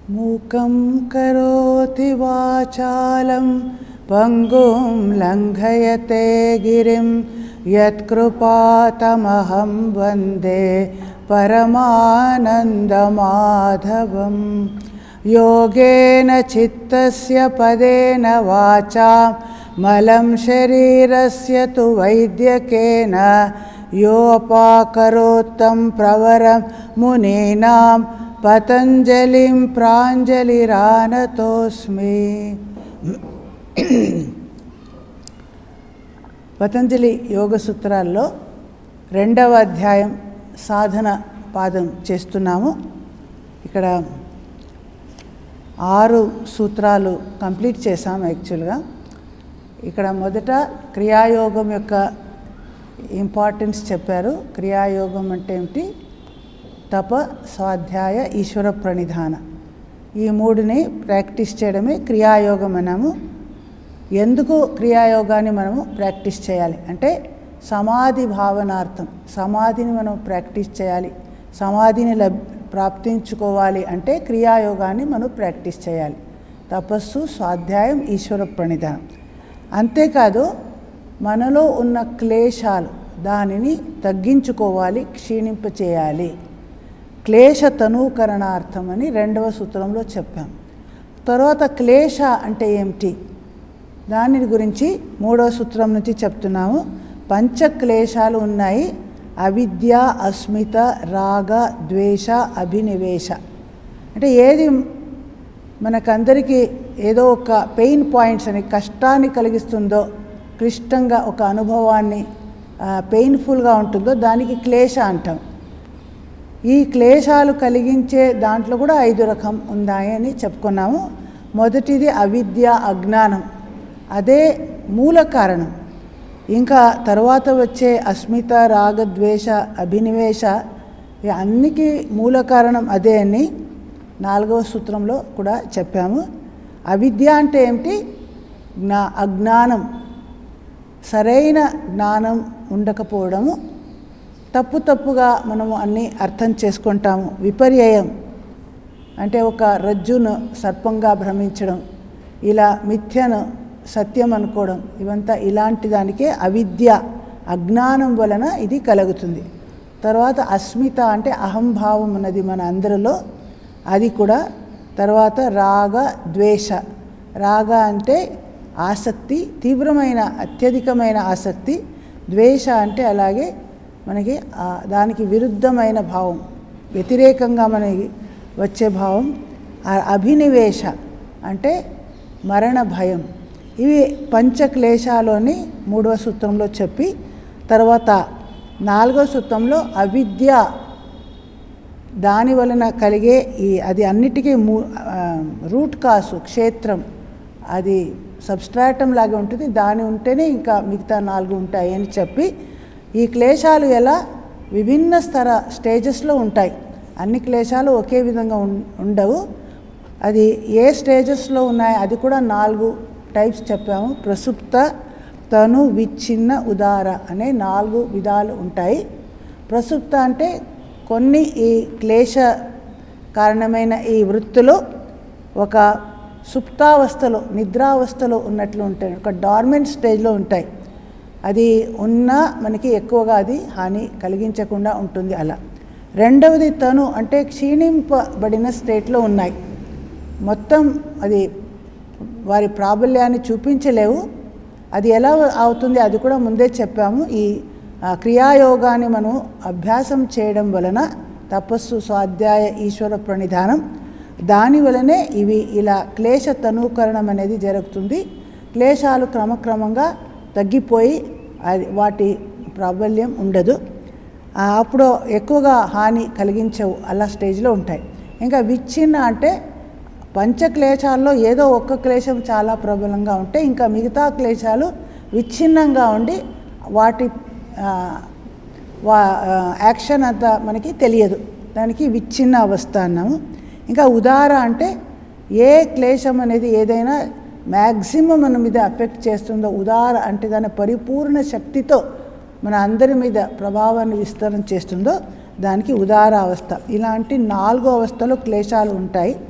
మూకం కరోతి వాచాలం పంగుం లంఘయతే గిరిం యత్కృపాతమహం వందే పరమానందమాధవం योगेन चित्तस्य पदेन वाचा मलं शरीरस्य तु वैद्यकेन योपाकरोत्तं प्रवरं मुनीनां पतञ्जलिं प्राञ्जलिरानतोऽस्मि పతంజలి యోగ సూత్రాల్లో రెండవ అధ్యాయం సాధన పాదం చేస్తున్నాము ఇక్కడ ఆరు సూత్రాలు కంప్లీట్ చేసాం యాక్చువల్గా ఇక్కడ మొదట క్రియాయోగం యొక్క ఇంపార్టెన్స్ చెప్పారు క్రియాయోగం అంటే ఏమిటి తప స్వాధ్యాయ ఈశ్వర ప్రణిధాన ఈ మూడుని ప్రాక్టీస్ చేయడమే క్రియాయోగం అన్నాము ఎందుకు క్రియాయోగాన్ని మనము ప్రాక్టీస్ చేయాలి అంటే సమాధి భావనార్థం సమాధిని మనం ప్రాక్టీస్ చేయాలి సమాధిని లబ్ ప్రాప్తించుకోవాలి అంటే క్రియాయోగాన్ని మనం ప్రాక్టీస్ చేయాలి తపస్సు స్వాధ్యాయం ఈశ్వర ప్రణిధానం అంతేకాదు మనలో ఉన్న క్లేశాలు దానిని తగ్గించుకోవాలి క్షీణింపచేయాలి క్లేశ తనూకరణార్థం అని రెండవ సూత్రంలో చెప్పాం తర్వాత క్లేశ అంటే ఏమిటి దాని గురించి మూడవ సూత్రం నుంచి చెప్తున్నాము పంచక్లేశాలు ఉన్నాయి అవిద్య అస్మిత రాగ ద్వేష అభినివేశ అంటే ఏది మనకందరికీ ఏదో ఒక పెయిన్ పాయింట్స్ అని కష్టాన్ని కలిగిస్తుందో క్లిష్టంగా ఒక అనుభవాన్ని పెయిన్ఫుల్గా ఉంటుందో దానికి క్లేశ అంటాం ఈ క్లేశాలు కలిగించే దాంట్లో కూడా ఐదు రకం ఉన్నాయని చెప్పుకున్నాము మొదటిది అవిద్య అజ్ఞానం అదే మూల కారణం ఇంకా తర్వాత వచ్చే అస్మిత రాగద్వేష అభినివేశ అన్నికి మూల కారణం అదే అని నాలుగవ సూత్రంలో కూడా చెప్పాము అవిద్య అంటే ఏమిటి జ్ఞా అజ్ఞానం సరైన జ్ఞానం ఉండకపోవడము తప్పు తప్పుగా మనము అన్నీ అర్థం చేసుకుంటాము విపర్యయం అంటే ఒక రజ్జును సర్పంగా భ్రమించడం ఇలా మిథ్యను సత్యం అనుకోవడం ఇవంతా ఇలాంటి దానికే అవిద్య అజ్ఞానం వలన ఇది కలుగుతుంది తర్వాత అస్మిత అంటే అహంభావం ఉన్నది మన అందరిలో అది కూడా తర్వాత రాగ ద్వేష రాగ అంటే ఆసక్తి తీవ్రమైన అత్యధికమైన ఆసక్తి ద్వేష అంటే అలాగే మనకి దానికి విరుద్ధమైన భావం వ్యతిరేకంగా మనకి వచ్చే భావం అభినివేశ అంటే మరణ భయం ఇవి పంచక్లేశాలోని మూడవ సూత్రంలో చెప్పి తర్వాత నాలుగవ సూత్రంలో అవిద్య దాని వలన కలిగే ఈ అది అన్నిటికీ మూ రూట్ కాసు క్షేత్రం అది సబ్స్ట్రాటం లాగా ఉంటుంది దాని ఉంటేనే ఇంకా మిగతా నాలుగు ఉంటాయి అని చెప్పి ఈ క్లేశాలు ఎలా విభిన్న స్తర స్టేజెస్లో ఉంటాయి అన్ని క్లేశాలు ఒకే విధంగా ఉండవు అది ఏ స్టేజెస్లో ఉన్నాయి అది కూడా నాలుగు టైప్స్ చెప్పాము ప్రసుప్త తను విచ్ఛిన్న ఉదార అనే నాలుగు విధాలు ఉంటాయి ప్రసుప్త అంటే కొన్ని ఈ క్లేశ కారణమైన ఈ వృత్తులు ఒక సుప్తావస్థలో నిద్రావస్థలో ఉన్నట్లు ఉంటాయి ఒక డార్మెంట్ స్టేజ్లో ఉంటాయి అది ఉన్నా మనకి ఎక్కువగా అది హాని కలిగించకుండా ఉంటుంది అలా రెండవది తను అంటే క్షీణింపబడిన స్టేట్లో ఉన్నాయి మొత్తం అది వారి ప్రాబల్యాన్ని చూపించలేవు అది ఎలా అవుతుంది అది కూడా ముందే చెప్పాము ఈ క్రియాయోగాన్ని మనం అభ్యాసం చేయడం వలన తపస్సు స్వాధ్యాయ ఈశ్వర ప్రణిధానం దాని వలనే ఇవి ఇలా క్లేశ తనూకరణం అనేది జరుగుతుంది క్లేశాలు క్రమక్రమంగా తగ్గిపోయి అది వాటి ప్రాబల్యం ఉండదు అప్పుడు ఎక్కువగా హాని కలిగించవు అలా స్టేజ్లో ఉంటాయి ఇంకా విచ్ఛిన్న అంటే పంచక్లేశాల్లో ఏదో ఒక్క క్లేశం చాలా ప్రబలంగా ఉంటే ఇంకా మిగతా క్లేశాలు విచ్ఛిన్నంగా ఉండి వాటి వా యాక్షన్ అంతా మనకి తెలియదు దానికి విచ్ఛిన్న అవస్థ అన్నాము ఇంకా ఉదార అంటే ఏ క్లేశం అనేది ఏదైనా మ్యాక్సిమం మన మీద అఫెక్ట్ చేస్తుందో ఉదార అంటే దాని పరిపూర్ణ శక్తితో మన అందరి మీద ప్రభావాన్ని విస్తరణ చేస్తుందో దానికి ఉదార అవస్థ ఇలాంటి నాలుగు అవస్థలు క్లేశాలు ఉంటాయి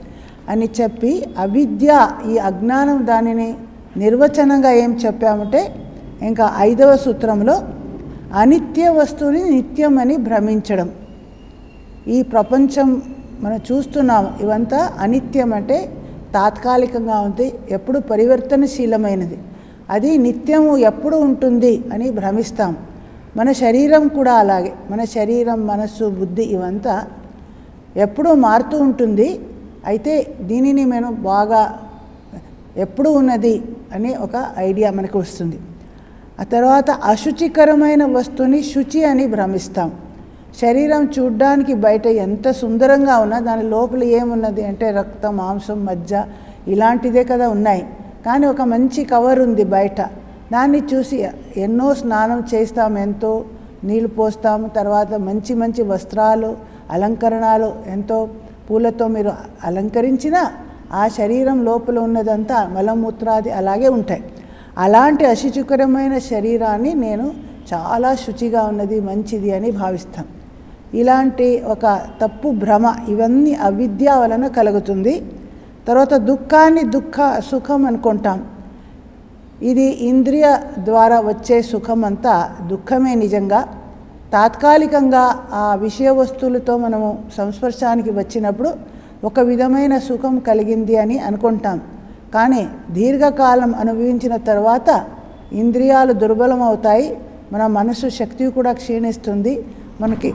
అని చెప్పి అవిద్య ఈ అజ్ఞానం దానిని నిర్వచనంగా ఏం చెప్పామంటే ఇంకా ఐదవ సూత్రంలో అనిత్య వస్తువుని నిత్యం అని భ్రమించడం ఈ ప్రపంచం మనం చూస్తున్నాం ఇవంతా అనిత్యం అంటే తాత్కాలికంగా ఉంది ఎప్పుడు పరివర్తనశీలమైనది అది నిత్యము ఎప్పుడు ఉంటుంది అని భ్రమిస్తాం మన శరీరం కూడా అలాగే మన శరీరం మనస్సు బుద్ధి ఇవంతా ఎప్పుడూ మారుతూ ఉంటుంది అయితే దీనిని మేము బాగా ఎప్పుడు ఉన్నది అనే ఒక ఐడియా మనకు వస్తుంది ఆ తర్వాత అశుచికరమైన వస్తువుని శుచి అని భ్రమిస్తాం శరీరం చూడ్డానికి బయట ఎంత సుందరంగా ఉన్నా దాని లోపల ఏమున్నది అంటే రక్తం మాంసం మజ్జ ఇలాంటిదే కదా ఉన్నాయి కానీ ఒక మంచి కవర్ ఉంది బయట దాన్ని చూసి ఎన్నో స్నానం చేస్తాం ఎంతో నీళ్ళు పోస్తాము తర్వాత మంచి మంచి వస్త్రాలు అలంకరణలు ఎంతో పూలతో మీరు అలంకరించిన ఆ శరీరం లోపల ఉన్నదంతా మలమూత్రాది అలాగే ఉంటాయి అలాంటి అశుచికరమైన శరీరాన్ని నేను చాలా శుచిగా ఉన్నది మంచిది అని భావిస్తాం ఇలాంటి ఒక తప్పు భ్రమ ఇవన్నీ అవిద్య వలన కలుగుతుంది తర్వాత దుఃఖాన్ని దుఃఖ సుఖం అనుకుంటాం ఇది ఇంద్రియ ద్వారా వచ్చే సుఖం అంతా దుఃఖమే నిజంగా తాత్కాలికంగా ఆ విషయ వస్తువులతో మనము సంస్పర్శానికి వచ్చినప్పుడు ఒక విధమైన సుఖం కలిగింది అని అనుకుంటాం కానీ దీర్ఘకాలం అనుభవించిన తర్వాత ఇంద్రియాలు దుర్బలం అవుతాయి మన మనసు శక్తి కూడా క్షీణిస్తుంది మనకి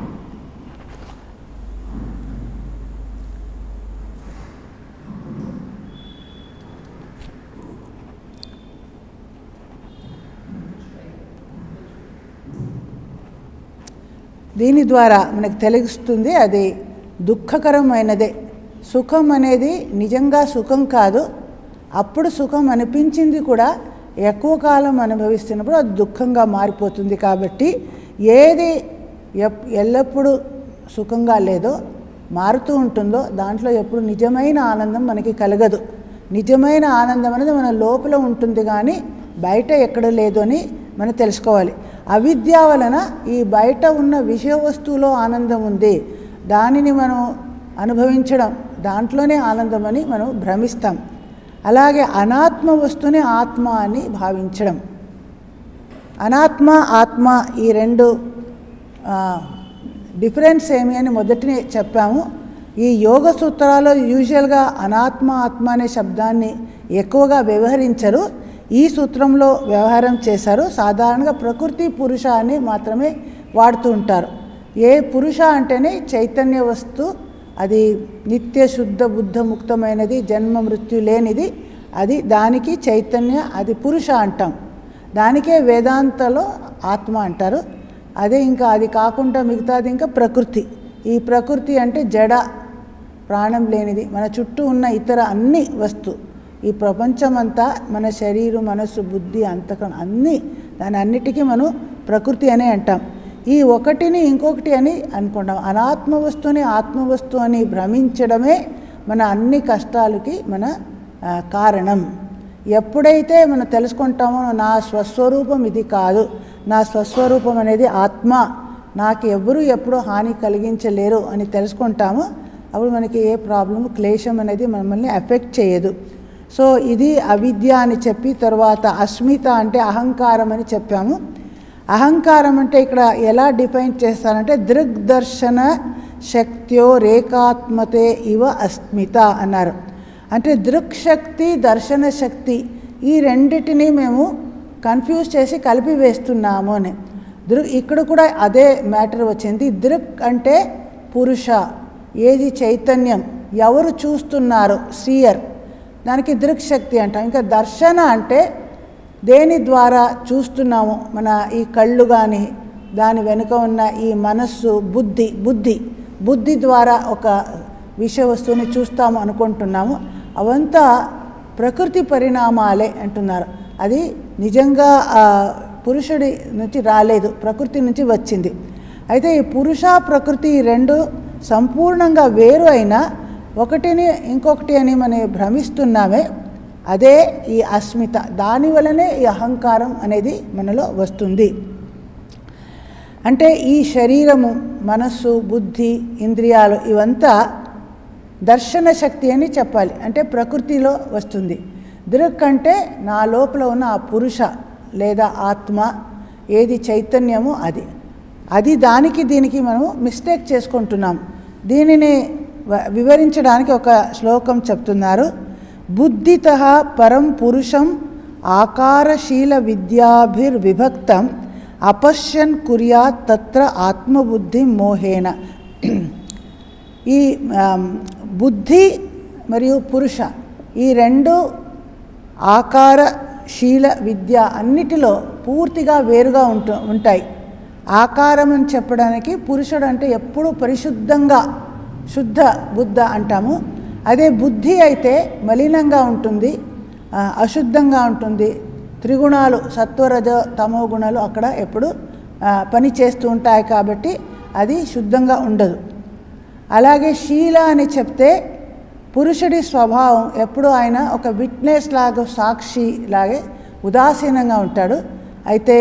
దీని ద్వారా మనకు తెలుస్తుంది అది దుఃఖకరమైనదే సుఖం అనేది నిజంగా సుఖం కాదు అప్పుడు సుఖం అనిపించింది కూడా ఎక్కువ కాలం అనుభవిస్తున్నప్పుడు అది దుఃఖంగా మారిపోతుంది కాబట్టి ఏది ఎప్ ఎల్లప్పుడూ సుఖంగా లేదో మారుతూ ఉంటుందో దాంట్లో ఎప్పుడు నిజమైన ఆనందం మనకి కలగదు నిజమైన ఆనందం అనేది మన లోపల ఉంటుంది కానీ బయట ఎక్కడ లేదు అని మనం తెలుసుకోవాలి అవిద్య వలన ఈ బయట ఉన్న విషయ వస్తువులో ఆనందం ఉంది దానిని మనం అనుభవించడం దాంట్లోనే ఆనందం అని మనం భ్రమిస్తాం అలాగే అనాత్మ వస్తువుని ఆత్మ అని భావించడం అనాత్మ ఆత్మ ఈ రెండు డిఫరెన్స్ ఏమి అని మొదటినే చెప్పాము ఈ యోగ సూత్రాల్లో యూజువల్గా అనాత్మ ఆత్మ అనే శబ్దాన్ని ఎక్కువగా వ్యవహరించరు ఈ సూత్రంలో వ్యవహారం చేశారు సాధారణంగా ప్రకృతి పురుష అని మాత్రమే వాడుతూ ఉంటారు ఏ పురుష అంటేనే చైతన్య వస్తు అది నిత్య శుద్ధ బుద్ధ ముక్తమైనది జన్మ మృత్యు లేనిది అది దానికి చైతన్య అది పురుష అంటాం దానికే వేదాంతలో ఆత్మ అంటారు అదే ఇంకా అది కాకుండా మిగతాది ఇంకా ప్రకృతి ఈ ప్రకృతి అంటే జడ ప్రాణం లేనిది మన చుట్టూ ఉన్న ఇతర అన్ని వస్తు ఈ ప్రపంచమంతా మన శరీరం మనస్సు బుద్ధి అంతకం అన్నీ దాని అన్నిటికీ మనం ప్రకృతి అనే అంటాం ఈ ఒకటిని ఇంకొకటి అని అనుకుంటాం అనాత్మ వస్తువుని ఆత్మ వస్తువు అని భ్రమించడమే మన అన్ని కష్టాలకి మన ఆ, కారణం ఎప్పుడైతే మనం తెలుసుకుంటామో నా స్వస్వరూపం ఇది కాదు నా స్వస్వరూపం అనేది ఆత్మ నాకు ఎవరు ఎప్పుడూ హాని కలిగించలేరు అని తెలుసుకుంటామో అప్పుడు మనకి ఏ ప్రాబ్లం క్లేశం అనేది మమ్మల్ని ఎఫెక్ట్ చేయదు సో ఇది అవిద్య అని చెప్పి తర్వాత అస్మిత అంటే అహంకారం అని చెప్పాము అహంకారం అంటే ఇక్కడ ఎలా డిఫైన్ చేస్తారంటే దృగ్దర్శన శక్త్యో రేఖాత్మతే ఇవ అస్మిత అన్నారు అంటే దృక్శక్తి దర్శన శక్తి ఈ రెండిటిని మేము కన్ఫ్యూజ్ చేసి కలిపి వేస్తున్నాము అని దృక్ ఇక్కడ కూడా అదే మ్యాటర్ వచ్చింది దృక్ అంటే పురుష ఏది చైతన్యం ఎవరు చూస్తున్నారు సీయర్ దానికి దృక్శక్తి అంటాం ఇంకా దర్శన అంటే దేని ద్వారా చూస్తున్నాము మన ఈ కళ్ళు కానీ దాని వెనుక ఉన్న ఈ మనస్సు బుద్ధి బుద్ధి బుద్ధి ద్వారా ఒక విషయ వస్తువుని చూస్తాము అనుకుంటున్నాము అవంతా ప్రకృతి పరిణామాలే అంటున్నారు అది నిజంగా ఆ పురుషుడి నుంచి రాలేదు ప్రకృతి నుంచి వచ్చింది అయితే ఈ పురుష ప్రకృతి ఈ రెండు సంపూర్ణంగా వేరు అయినా ఒకటిని ఇంకొకటి అని మనం భ్రమిస్తున్నామే అదే ఈ అస్మిత దాని వలనే ఈ అహంకారం అనేది మనలో వస్తుంది అంటే ఈ శరీరము మనస్సు బుద్ధి ఇంద్రియాలు ఇవంతా దర్శన శక్తి అని చెప్పాలి అంటే ప్రకృతిలో వస్తుంది దృక్ అంటే నా లోపల ఉన్న ఆ పురుష లేదా ఆత్మ ఏది చైతన్యమో అది అది దానికి దీనికి మనం మిస్టేక్ చేసుకుంటున్నాం దీనిని వ- వివరించడానికి ఒక శ్లోకం చెప్తున్నారు బుద్ధిత పరం పురుషం ఆకారశీల విద్యాభిర్విభక్తం అపశ్యన్ కుర్యాత్ తత్ర ఆత్మబుద్ధి మోహేన ఈ ఆమ్, బుద్ధి మరియు పురుష ఈ రెండు ఆకార శీల విద్య అన్నిటిలో పూర్తిగా వేరుగా ఉంటు ఉంటాయి ఆకారం అని చెప్పడానికి పురుషుడు అంటే ఎప్పుడూ పరిశుద్ధంగా శుద్ధ బుద్ధ అంటాము అదే బుద్ధి అయితే మలినంగా ఉంటుంది ఆ, అశుద్ధంగా ఉంటుంది త్రిగుణాలు సత్వరజ తమో గుణాలు అక్కడ ఎప్పుడు ఆ, పని చేస్తూ ఉంటాయి కాబట్టి అది శుద్ధంగా ఉండదు అలాగే శీల అని చెప్తే పురుషుడి స్వభావం ఎప్పుడు ఆయన ఒక విట్నెస్ లాగా సాక్షి లాగే ఉదాసీనంగా ఉంటాడు అయితే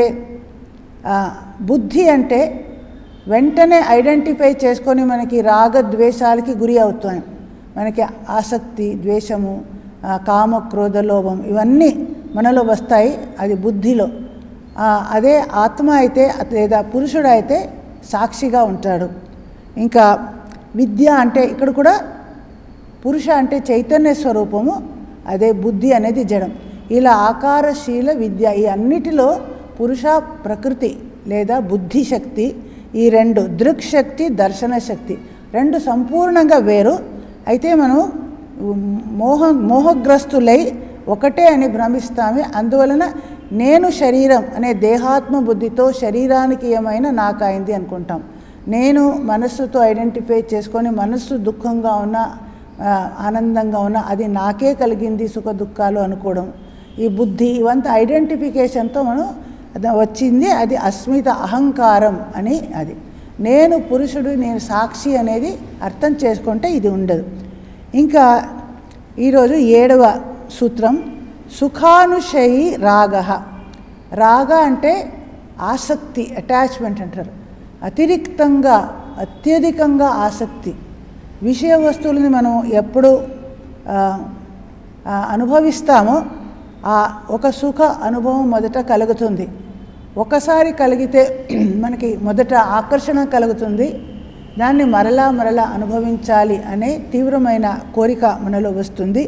ఆ, బుద్ధి అంటే వెంటనే ఐడెంటిఫై చేసుకొని మనకి రాగద్వేషాలకి గురి అవుతాం మనకి ఆసక్తి ద్వేషము ఆ, కామ క్రోధ లోభం ఇవన్నీ మనలో వస్తాయి అది బుద్ధిలో ఆ, అదే ఆత్మ అయితే లేదా పురుషుడు అయితే సాక్షిగా ఉంటాడు ఇంకా విద్య అంటే ఇక్కడ కూడా పురుష అంటే చైతన్య స్వరూపము అదే బుద్ధి అనేది జడం ఇలా ఆకారశీల విద్య ఈ అన్నిటిలో పురుష ప్రకృతి లేదా బుద్ధి శక్తి ఈ రెండు దృక్ శక్తి దర్శన శక్తి రెండు సంపూర్ణంగా వేరు అయితే మనం మోహ మోహగ్రస్తులై ఒకటే అని భ్రమిస్తామే అందువలన నేను శరీరం అనే దేహాత్మ బుద్ధితో శరీరానికి ఏమైనా నాకైంది అనుకుంటాం నేను మనస్సుతో ఐడెంటిఫై చేసుకొని మనస్సు దుఃఖంగా ఉన్న ఆ, ఆనందంగా ఉన్న అది నాకే కలిగింది సుఖ దుఃఖాలు అనుకోవడం ఈ బుద్ధి ఇవంతా ఐడెంటిఫికేషన్తో మనం అది వచ్చింది అది అస్మిత అహంకారం అని అది నేను పురుషుడు నేను సాక్షి అనేది అర్థం చేసుకుంటే ఇది ఉండదు ఇంకా ఈరోజు ఏడవ సూత్రం సుఖానుశయి రాగ రాగ అంటే ఆసక్తి అటాచ్మెంట్ అంటారు అతిరిక్తంగా అత్యధికంగా ఆసక్తి విషయ వస్తువులని మనం ఎప్పుడు ఆ, ఆ, అనుభవిస్తామో ఆ ఒక సుఖ అనుభవం మొదట కలుగుతుంది ఒకసారి కలిగితే మనకి మొదట ఆకర్షణ కలుగుతుంది దాన్ని మరలా మరలా అనుభవించాలి అనే తీవ్రమైన కోరిక మనలో వస్తుంది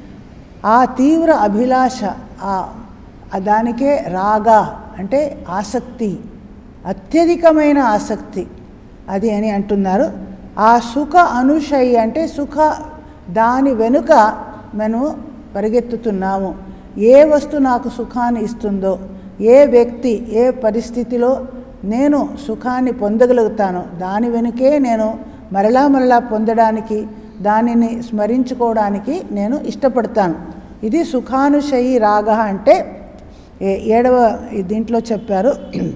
ఆ తీవ్ర అభిలాష ఆ ఆ దానికే రాగా అంటే ఆసక్తి అత్యధికమైన ఆసక్తి అది అని అంటున్నారు ఆ సుఖ అనుశయి అంటే సుఖ దాని వెనుక మనము పరిగెత్తుతున్నాము ఏ వస్తువు నాకు సుఖాన్ని ఇస్తుందో ఏ వ్యక్తి ఏ పరిస్థితిలో నేను సుఖాన్ని పొందగలుగుతానో దాని వెనుకే నేను మరలా మరలా పొందడానికి దానిని స్మరించుకోవడానికి నేను ఇష్టపడతాను ఇది సుఖానుశయి రాగ అంటే ఏ- ఏడవ దీంట్లో చెప్పారు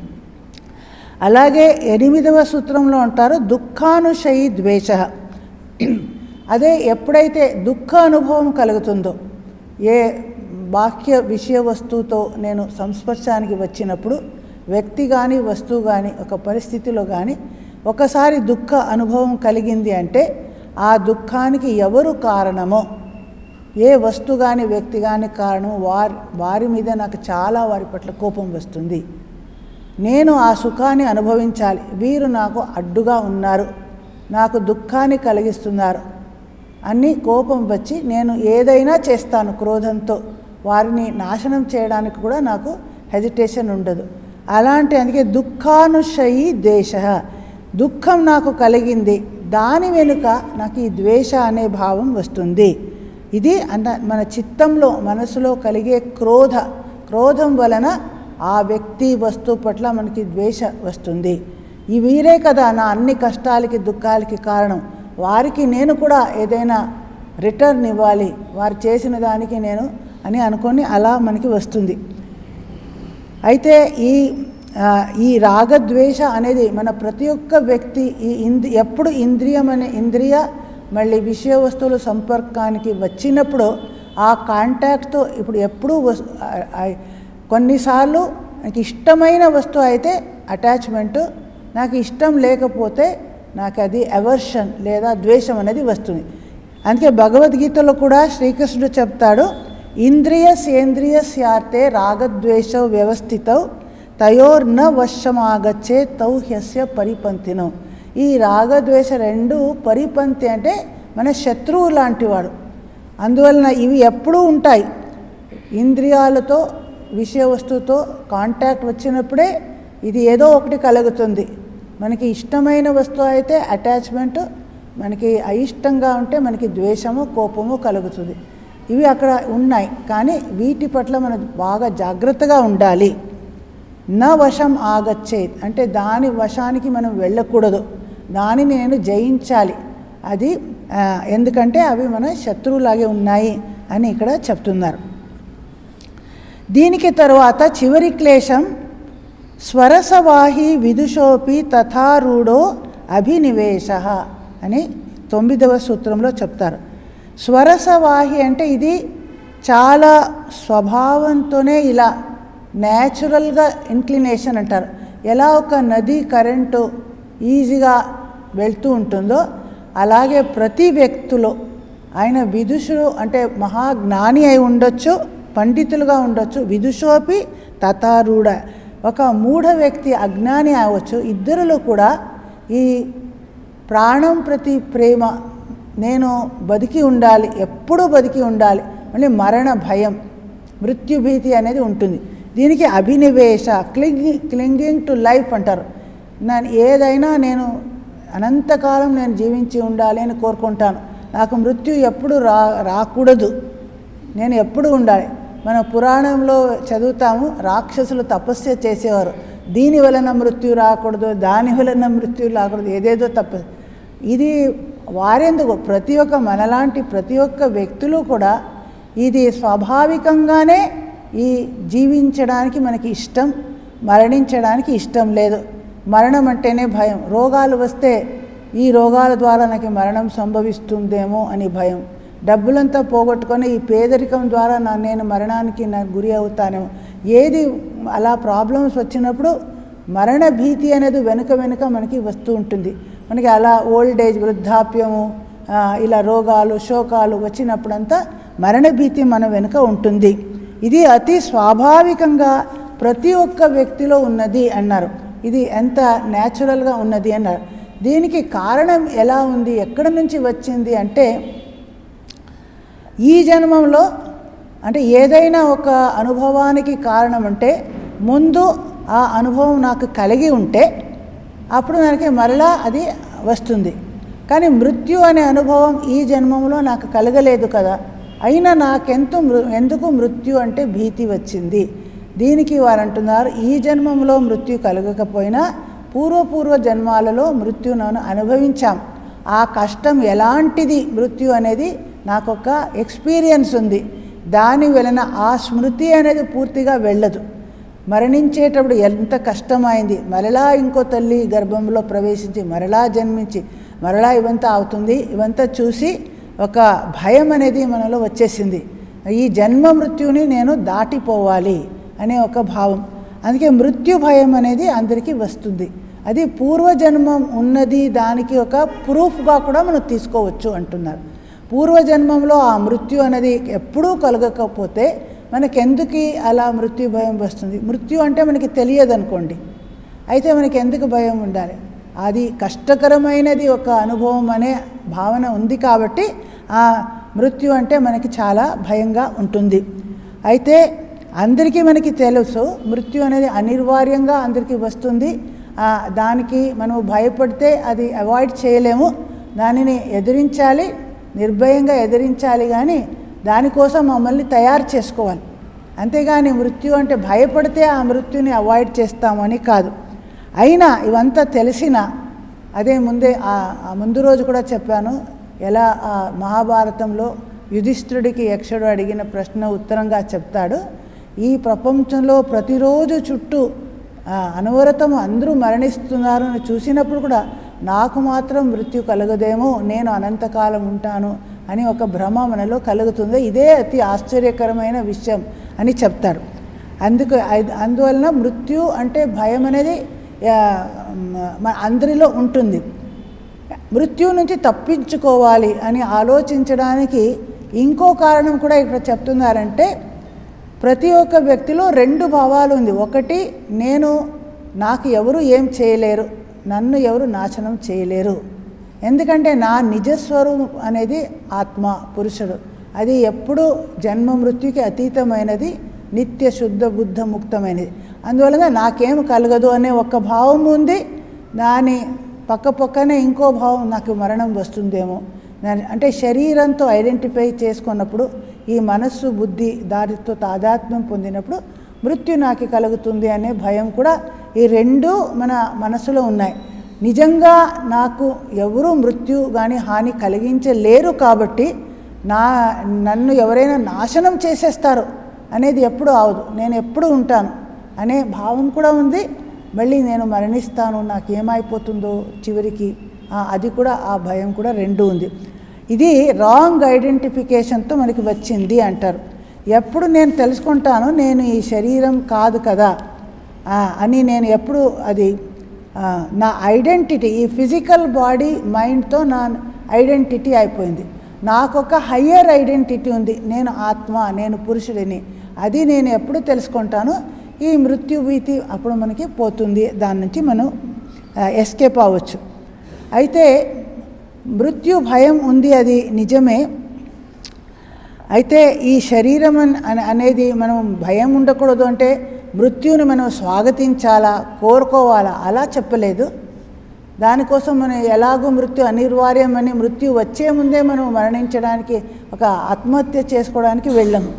అలాగే ఎనిమిదవ సూత్రంలో అంటారు దుఃఖానుశయి ద్వేష అదే ఎప్పుడైతే దుఃఖ అనుభవం కలుగుతుందో ఏ బాహ్య విషయ వస్తువుతో నేను సంస్పర్శానికి వచ్చినప్పుడు వ్యక్తి కానీ వస్తువు కానీ ఒక పరిస్థితిలో కానీ ఒకసారి దుఃఖ అనుభవం కలిగింది అంటే ఆ దుఃఖానికి ఎవరు కారణమో ఏ వస్తు కానీ వ్యక్తి కానీ కారణం వారి వారి మీద నాకు చాలా వారి పట్ల కోపం వస్తుంది నేను ఆ సుఖాన్ని అనుభవించాలి వీరు నాకు అడ్డుగా ఉన్నారు నాకు దుఃఖాన్ని కలిగిస్తున్నారు అన్ని కోపం వచ్చి నేను ఏదైనా చేస్తాను క్రోధంతో వారిని నాశనం చేయడానికి కూడా నాకు హెజిటేషన్ ఉండదు అలాంటి అందుకే దుఃఖానుశయి దేశ దుఃఖం నాకు కలిగింది దాని వెనుక నాకు ఈ ద్వేష అనే భావం వస్తుంది ఇది అంత మన చిత్తంలో మనసులో కలిగే క్రోధ క్రోధం వలన ఆ వ్యక్తి వస్తువు పట్ల మనకి ద్వేష వస్తుంది ఈ వీరే కదా నా అన్ని కష్టాలకి దుఃఖాలకి కారణం వారికి నేను కూడా ఏదైనా రిటర్న్ ఇవ్వాలి వారు చేసిన దానికి నేను అని అనుకొని అలా మనకి వస్తుంది అయితే ఈ ఆ, ఈ రాగద్వేష అనేది మన ప్రతి ఒక్క వ్యక్తి ఈ ఇంద్రి ఎప్పుడు ఇంద్రియం అనే ఇంద్రియ మళ్ళీ విషయ వస్తువుల సంపర్కానికి వచ్చినప్పుడు ఆ కాంటాక్ట్తో ఇప్పుడు ఎప్పుడూ వస్- ఆ- ఆ- కొన్నిసార్లు నాకు ఇష్టమైన వస్తువు అయితే అటాచ్మెంట్ నాకు ఇష్టం లేకపోతే నాకు అది అవర్షన్ లేదా ద్వేషం అనేది వస్తుంది అందుకే భగవద్గీతలో కూడా శ్రీకృష్ణుడు చెప్తాడు ఇంద్రియ సేంద్రియ స్యార్తే రాగద్వేష వ్యవస్థితౌ తయోర్న వశమాగచ్చే తౌ హ్యస్య పరిపంతినం ఈ రాగద్వేష రెండు పరిపంతి అంటే మన శత్రువు లాంటివాడు అందువలన ఇవి ఎప్పుడూ ఉంటాయి ఇంద్రియాలతో విషయ వస్తువుతో కాంటాక్ట్ వచ్చినప్పుడే ఇది ఏదో ఒకటి కలుగుతుంది మనకి ఇష్టమైన వస్తువు అయితే అటాచ్మెంట్ మనకి అయిష్టంగా ఉంటే మనకి ద్వేషము కోపము కలుగుతుంది ఇవి అక్కడ ఉన్నాయి కానీ వీటి పట్ల మనం బాగా జాగ్రత్తగా ఉండాలి నా వశం ఆగచ్చేది అంటే దాని వశానికి మనం వెళ్ళకూడదు దానిని నేను జయించాలి అది ఆ, ఎందుకంటే అవి మన శత్రువులాగే ఉన్నాయి అని ఇక్కడ చెప్తున్నారు దీనికి తరువాత చివరి క్లేశం స్వరసవాహి విదుషోపి తథారూఢో అభినివేశ అని తొమ్మిదవ సూత్రంలో చెప్తారు స్వరసవాహి అంటే ఇది చాలా స్వభావంతోనే ఇలా న్యాచురల్గా ఇంక్లినేషన్ అంటారు ఎలా ఒక నది కరెంటు ఈజీగా వెళ్తూ ఉంటుందో అలాగే ప్రతి వ్యక్తిలో ఆయన విదుషుడు అంటే మహాజ్ఞాని అయి ఉండొచ్చు పండితులుగా ఉండొచ్చు విదుషోపి తథారూఢ ఒక మూఢ వ్యక్తి అజ్ఞాని అవ్వచ్చు ఇద్దరిలో కూడా ఈ ప్రాణం ప్రతి ప్రేమ నేను బతికి ఉండాలి ఎప్పుడూ బతికి ఉండాలి మళ్ళీ మరణ భయం మృత్యుభీతి అనేది ఉంటుంది దీనికి అభినివేశ క్లింగి క్లింగింగ్ టు లైఫ్ అంటారు నేను ఏదైనా నేను అనంతకాలం నేను జీవించి ఉండాలి అని కోరుకుంటాను నాకు మృత్యు ఎప్పుడు రా రాకూడదు నేను ఎప్పుడు ఉండాలి మన పురాణంలో చదువుతాము రాక్షసులు తపస్సు చేసేవారు దీని వలన మృత్యు రాకూడదు దాని వలన మృత్యు రాకూడదు ఏదేదో తపస్సు ఇది వారెందుకు ప్రతి ఒక్క మనలాంటి ప్రతి ఒక్క వ్యక్తులు కూడా ఇది స్వాభావికంగానే ఈ జీవించడానికి మనకి ఇష్టం మరణించడానికి ఇష్టం లేదు మరణం అంటేనే భయం రోగాలు వస్తే ఈ రోగాల ద్వారా నాకు మరణం సంభవిస్తుందేమో అని భయం డబ్బులంతా పోగొట్టుకొని ఈ పేదరికం ద్వారా నా నేను మరణానికి నాకు గురి అవుతానేమో ఏది అలా ప్రాబ్లమ్స్ వచ్చినప్పుడు మరణ భీతి అనేది వెనుక వెనుక మనకి వస్తూ ఉంటుంది మనకి అలా ఓల్డ్ ఏజ్ వృద్ధాప్యము ఆ, ఇలా రోగాలు శోకాలు వచ్చినప్పుడంతా మరణ భీతి మన వెనుక ఉంటుంది ఇది అతి స్వాభావికంగా ప్రతి ఒక్క వ్యక్తిలో ఉన్నది అన్నారు ఇది ఎంత న్యాచురల్గా ఉన్నది అన్నారు దీనికి కారణం ఎలా ఉంది ఎక్కడి నుంచి వచ్చింది అంటే ఈ జన్మంలో అంటే ఏదైనా ఒక అనుభవానికి కారణం అంటే ముందు ఆ అనుభవం నాకు కలిగి ఉంటే అప్పుడు మనకి మరలా అది వస్తుంది కానీ మృత్యు అనే అనుభవం ఈ జన్మంలో నాకు కలగలేదు కదా అయినా నాకెంత మృ ఎందుకు మృత్యు అంటే భీతి వచ్చింది దీనికి వారు అంటున్నారు ఈ జన్మంలో మృత్యు కలగకపోయినా పూర్వపూర్వ జన్మాలలో మృత్యును అనుభవించాం ఆ కష్టం ఎలాంటిది మృత్యు అనేది నాకొక ఎక్స్పీరియన్స్ ఉంది దాని వలన ఆ స్మృతి అనేది పూర్తిగా వెళ్ళదు మరణించేటప్పుడు ఎంత కష్టమైంది మరలా ఇంకో తల్లి గర్భంలో ప్రవేశించి మరలా జన్మించి మరలా ఇవంతా అవుతుంది ఇవంతా చూసి ఒక భయం అనేది మనలో వచ్చేసింది ఈ జన్మ మృత్యుని నేను దాటిపోవాలి అనే ఒక భావం అందుకే మృత్యు భయం అనేది అందరికీ వస్తుంది అది పూర్వజన్మం ఉన్నది దానికి ఒక ప్రూఫ్గా కూడా మనం తీసుకోవచ్చు అంటున్నారు పూర్వజన్మంలో ఆ మృత్యు అనేది ఎప్పుడూ కలగకపోతే మనకెందుకు అలా మృత్యు భయం వస్తుంది మృత్యు అంటే మనకి తెలియదు అనుకోండి అయితే మనకి ఎందుకు భయం ఉండాలి అది కష్టకరమైనది ఒక అనుభవం అనే భావన ఉంది కాబట్టి ఆ మృత్యు అంటే మనకి చాలా భయంగా ఉంటుంది అయితే అందరికీ మనకి తెలుసు మృత్యు అనేది అనివార్యంగా అందరికీ వస్తుంది ఆ, దానికి మనం భయపడితే అది అవాయిడ్ చేయలేము దానిని ఎదిరించాలి నిర్భయంగా ఎదిరించాలి కానీ దానికోసం మమ్మల్ని తయారు చేసుకోవాలి అంతేగాని మృత్యు అంటే భయపడితే ఆ మృత్యుని అవాయిడ్ చేస్తామని కాదు అయినా ఇవంతా తెలిసిన అదే ముందే ఆ ఆ ముందు రోజు కూడా చెప్పాను ఎలా ఆ మహాభారతంలో యుధిష్ఠుడికి యక్షుడు అడిగిన ప్రశ్న ఉత్తరంగా చెప్తాడు ఈ ప్రపంచంలో ప్రతిరోజు చుట్టూ ఆ, అనవరతం అందరూ మరణిస్తున్నారు అని చూసినప్పుడు కూడా నాకు మాత్రం మృత్యు కలగదేమో నేను అనంతకాలం ఉంటాను అని ఒక భ్రమ మనలో కలుగుతుంది ఇదే అతి ఆశ్చర్యకరమైన విషయం అని చెప్తారు అందుకు ఐ- అందువలన మృత్యు అంటే భయం అనేది ఆ, మ- మన అందరిలో ఉంటుంది మృత్యు నుంచి తప్పించుకోవాలి అని ఆలోచించడానికి ఇంకో కారణం కూడా ఇక్కడ చెప్తున్నారంటే ప్రతి ఒక్క వ్యక్తిలో రెండు భావాలు ఉంది ఒకటి నేను నాకు ఎవరు ఏం చేయలేరు నన్ను ఎవరు నాశనం చేయలేరు ఎందుకంటే నా నిజస్వరూపం అనేది ఆత్మ పురుషుడు అది ఎప్పుడు జన్మ మృత్యుకి అతీతమైనది నిత్య శుద్ధ బుద్ధ ముక్తమైనది అందువలన నాకేం కలగదు అనే ఒక భావం ఉంది దాని పక్క పక్కనే ఇంకో భావం నాకు మరణం వస్తుందేమో నా- అంటే శరీరంతో ఐడెంటిఫై చేసుకున్నప్పుడు ఈ మనస్సు బుద్ధి దానితో తాదాత్మ్యం పొందినప్పుడు మృత్యు నాకు కలుగుతుంది అనే భయం కూడా ఈ రెండు మన మనసులో ఉన్నాయి నిజంగా నాకు ఎవరు మృత్యు కానీ హాని కలిగించలేరు కాబట్టి నా నన్ను ఎవరైనా నాశనం చేసేస్తారు అనేది ఎప్పుడు అవదు నేను ఎప్పుడు ఉంటాను అనే భావం కూడా ఉంది మళ్ళీ నేను మరణిస్తాను నాకు ఏమైపోతుందో చివరికి ఆ, అది కూడా ఆ భయం కూడా రెండు ఉంది ఇది రాంగ్ ఐడెంటిఫికేషన్తో మనకి వచ్చింది అంటారు ఎప్పుడు నేను తెలుసుకుంటాను నేను ఈ శరీరం కాదు కదా ఆ, అని నేను ఎప్పుడు అది ఆ, నా ఐడెంటిటీ ఈ ఫిజికల్ బాడీ మైండ్తో నా ఐడెంటిటీ అయిపోయింది నాకు ఒక హయ్యర్ ఐడెంటిటీ ఉంది నేను ఆత్మ నేను పురుషుడిని అది నేను ఎప్పుడు తెలుసుకుంటానో ఈ మృత్యు భీతి అప్పుడు మనకి పోతుంది దాని నుంచి మనం ఎస్కేప్ అవ్వచ్చు అయితే మృత్యు భయం ఉంది అది నిజమే అయితే ఈ శరీరం అన్- అన- అనేది మనం భయం ఉండకూడదు అంటే మృత్యుని మనం స్వాగతించాలా కోరుకోవాలా అలా చెప్పలేదు దానికోసం మనం ఎలాగో మృత్యు అనివార్యమని మృత్యు వచ్చే ముందే మనం మరణించడానికి ఒక ఆత్మహత్య చేసుకోవడానికి వెళ్ళాము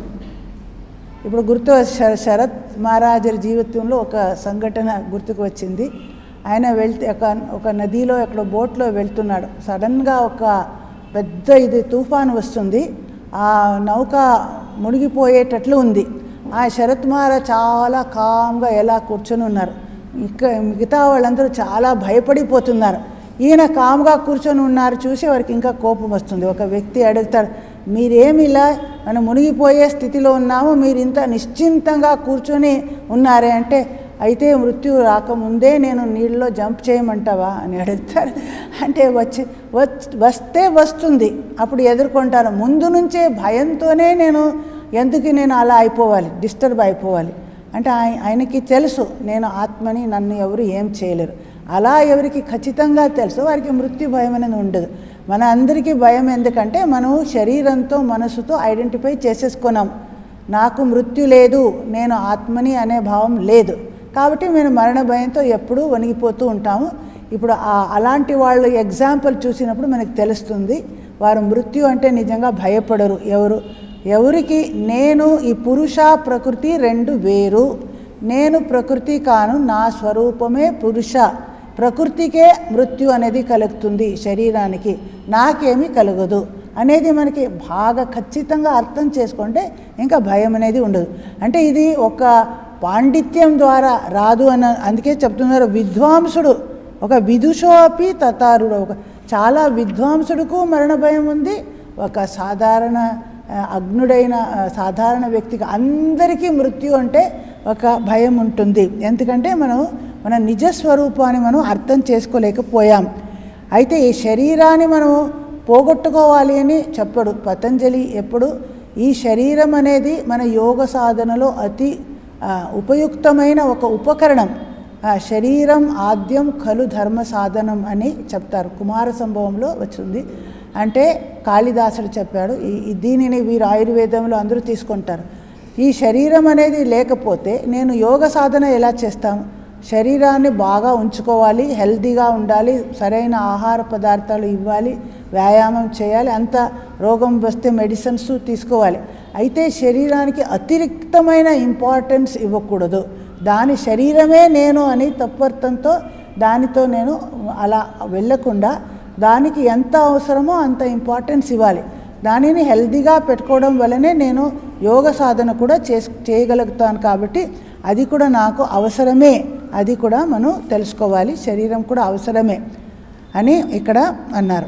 ఇప్పుడు గుర్తు శ- శరత్ మహారాజు జీవితంలో ఒక సంఘటన గుర్తుకు వచ్చింది ఆయన వెళ్తే ఒక ఒక నదిలో ఎక్కడ బోట్లో వెళ్తున్నాడు సడన్గా ఒక పెద్ద ఇది తుఫాన్ వస్తుంది ఆ నౌక మునిగిపోయేటట్లు ఉంది ఆ శరత్ మహారాజ్ చాలా కామ్గా ఎలా కూర్చొని ఉన్నారు ఇక మిగతా వాళ్ళందరూ చాలా భయపడిపోతున్నారు ఈయన కామ్గా కూర్చొని ఉన్నారు చూసి వారికి ఇంకా కోపం వస్తుంది ఒక వ్యక్తి అడుగుతాడు మీరేమి ఇలా మనం మునిగిపోయే స్థితిలో ఉన్నాము మీరు ఇంత నిశ్చింతంగా కూర్చొని ఉన్నారే అంటే అయితే మృత్యు రాకముందే నేను నీళ్ళలో జంప్ చేయమంటావా అని అడుగుతారు అంటే వచ్చి వచ్- వస్తే వస్తుంది అప్పుడు ఎదుర్కొంటాను ముందు నుంచే భయంతోనే నేను ఎందుకు నేను అలా అయిపోవాలి డిస్టర్బ్ అయిపోవాలి అంటే ఆయ- ఆయనకి తెలుసు నేను ఆత్మని నన్ను ఎవరు ఏం చేయలేరు అలా ఎవరికి ఖచ్చితంగా తెలుసు వారికి మృత్యు భయం అనేది ఉండదు మన అందరికీ భయం ఎందుకంటే మనం శరీరంతో మనసుతో ఐడెంటిఫై చేసేసుకున్నాం నాకు మృత్యు లేదు నేను ఆత్మని అనే భావం లేదు కాబట్టి మేము మరణ భయంతో ఎప్పుడూ వణిగిపోతూ ఉంటాము ఇప్పుడు ఆ అలాంటి వాళ్ళు ఎగ్జాంపుల్ చూసినప్పుడు మనకు తెలుస్తుంది వారు మృత్యు అంటే నిజంగా భయపడరు ఎవరు ఎవరికి నేను ఈ పురుష ప్రకృతి రెండు వేరు నేను ప్రకృతి కాను నా స్వరూపమే పురుష ప్రకృతికే మృత్యు అనేది కలుగుతుంది శరీరానికి నాకేమీ కలగదు అనేది మనకి బాగా ఖచ్చితంగా అర్థం చేసుకుంటే ఇంకా భయం అనేది ఉండదు అంటే ఇది ఒక పాండిత్యం ద్వారా రాదు అని అందుకే చెప్తున్నారు విద్వాంసుడు ఒక విదుషోపి తతారుడు ఒక చాలా విద్వాంసుడుకు మరణ భయం ఉంది ఒక సాధారణ ఆ, అగ్నుడైన ఆ, సాధారణ వ్యక్తికి అందరికీ మృత్యు అంటే ఒక భయం ఉంటుంది ఎందుకంటే మనం మన నిజస్వరూపాన్ని మనం అర్థం చేసుకోలేకపోయాం అయితే ఈ శరీరాన్ని మనం పోగొట్టుకోవాలి అని చెప్పడు పతంజలి ఎప్పుడు ఈ శరీరం అనేది మన యోగ సాధనలో అతి ఆ, ఉపయుక్తమైన ఒక ఉపకరణం ఆ, శరీరం ఆద్యం ఖలు ధర్మ సాధనం అని చెప్తారు కుమార సంభవంలో వచ్చింది అంటే కాళిదాసుడు చెప్పాడు ఈ ఈ దీనిని వీరు ఆయుర్వేదంలో అందరూ తీసుకుంటారు ఈ శరీరం అనేది లేకపోతే నేను యోగ సాధన ఎలా చేస్తాము శరీరాన్ని బాగా ఉంచుకోవాలి హెల్తీగా ఉండాలి సరైన ఆహార పదార్థాలు ఇవ్వాలి వ్యాయామం చేయాలి అంత రోగం వస్తే మెడిసిన్స్ తీసుకోవాలి అయితే శరీరానికి అతిరిక్తమైన ఇంపార్టెన్స్ ఇవ్వకూడదు దాని శరీరమే నేను అని తత్వర్థంతో దానితో నేను అలా వెళ్ళకుండా దానికి ఎంత అవసరమో అంత ఇంపార్టెన్స్ ఇవ్వాలి దానిని హెల్తీగా పెట్టుకోవడం వల్లనే నేను యోగ సాధన కూడా చేస్ చేయగలుగుతాను కాబట్టి అది కూడా నాకు అవసరమే అది కూడా మనం తెలుసుకోవాలి శరీరం కూడా అవసరమే అని ఇక్కడ అన్నారు